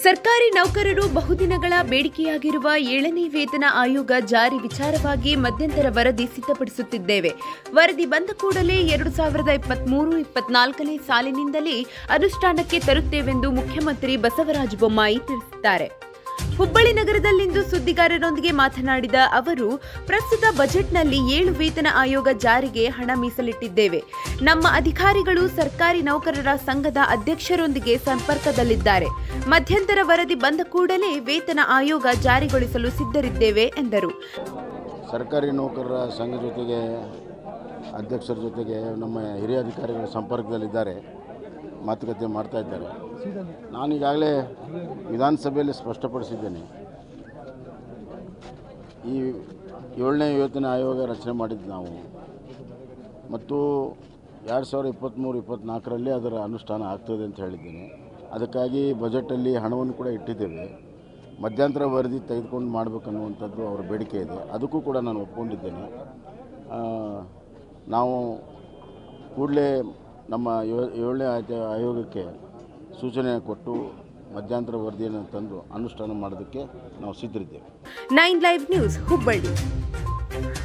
ಸರ್ಕಾರಿ ನೌಕರರು ಬಹುದಿನಗಳ ಬೇಡಿಕೆಯಾಗಿರುವ ಏಳನೇ ವೇತನ ಆಯೋಗ ಜಾರಿ ವಿಚಾರವಾಗಿ ಮಧ್ಯಂತರ ವರದಿ ಸಿದ್ಧಪಡಿಸುತ್ತಿದ್ದೇವೆ ವರದಿ ಬಂದ ಕೂಡಲೇ ಎರಡು ಸಾವಿರದ ಇಪ್ಪತ್ಮೂರು ಇಪ್ಪತ್ನಾಲ್ಕನೇ ಸಾಲಿನಿಂದಲೇ ಅನುಷ್ಠಾನಕ್ಕೆ ತರುತ್ತೇವೆಂದು ಮುಖ್ಯಮಂತ್ರಿ ಬಸವರಾಜ ಬೊಮ್ಮಾಯಿ ತಿಳಿಸಿದ್ದಾರೆ ಹುಬ್ಬಳ್ಳಿ ನಗರದಲ್ಲಿಂದು ಸುದ್ದಿಗಾರರೊಂದಿಗೆ ಮಾತನಾಡಿದ ಅವರು ಪ್ರಸ್ತುತ ಬಜೆಟ್ನಲ್ಲಿ ಏಳು ವೇತನ ಆಯೋಗ ಜಾರಿಗೆ ಹಣ ಮೀಸಲಿಟ್ಟಿದ್ದೇವೆ ನಮ್ಮ ಅಧಿಕಾರಿಗಳು ಸರ್ಕಾರಿ ನೌಕರರ ಸಂಘದ ಅಧ್ಯಕ್ಷರೊಂದಿಗೆ ಸಂಪರ್ಕದಲ್ಲಿದ್ದಾರೆ ಮಧ್ಯಂತರ ವರದಿ ಬಂದ ಕೂಡಲೇ ವೇತನ ಆಯೋಗ ಜಾರಿಗೊಳಿಸಲು ಸಿದ್ಧರಿದ್ದೇವೆ ಎಂದರು ಸರ್ಕಾರಿ ನೌಕರರ ಸಂಘ ಜೊತೆಗೆ ಅಧ್ಯಕ್ಷರ ಜೊತೆಗೆ ನಮ್ಮ ಹಿರಿಯ ಅಧಿಕಾರಿಗಳ ಸಂಪರ್ಕದಲ್ಲಿದ್ದಾರೆ ಮಾತುಕತೆ ಮಾಡ್ತಾ ಇದ್ದಾರೆ ನಾನು ಈಗಾಗಲೇ ವಿಧಾನಸಭೆಯಲ್ಲಿ ಸ್ಪಷ್ಟಪಡಿಸಿದ್ದೇನೆ ಈ ಏಳನೇ ವೇತನ ಆಯೋಗ ರಚನೆ ಮಾಡಿದ್ದು ನಾವು ಮತ್ತು ಎರಡು ಸಾವಿರದ ಇಪ್ಪತ್ತ್ಮೂರು ಇಪ್ಪತ್ತ್ನಾಲ್ಕರಲ್ಲಿ ಅದರ ಅನುಷ್ಠಾನ ಆಗ್ತದೆ ಅಂತ ಹೇಳಿದ್ದೇನೆ ಅದಕ್ಕಾಗಿ ಬಜೆಟಲ್ಲಿ ಹಣವನ್ನು ಕೂಡ ಇಟ್ಟಿದ್ದೇವೆ ಮಧ್ಯಂತರ ವರದಿ ತೆಗೆದುಕೊಂಡು ಮಾಡಬೇಕನ್ನುವಂಥದ್ದು ಅವರ ಬೇಡಿಕೆ ಇದೆ ಅದಕ್ಕೂ ಕೂಡ ನಾನು ಒಪ್ಕೊಂಡಿದ್ದೇನೆ ಆ, ನಾವು ಕೂಡಲೇ ನಮ್ಮ ಯೋ- ಏಳನೇ ಆಯ- ಆಯೋಗಕ್ಕೆ ಸೂಚನೆ ಕೊಟ್ಟು ಮಧ್ಯಂತರ ವರದಿಯನ್ನು ತಂದು ಅನುಷ್ಠಾನ ಮಾಡೋದಕ್ಕೆ ನಾವು ಸಿದ್ಧರಿದ್ದೇವೆ ನೈನ್ ಲೈವ್ ನ್ಯೂಸ್ ಹುಬ್ಬಳ್ಳಿ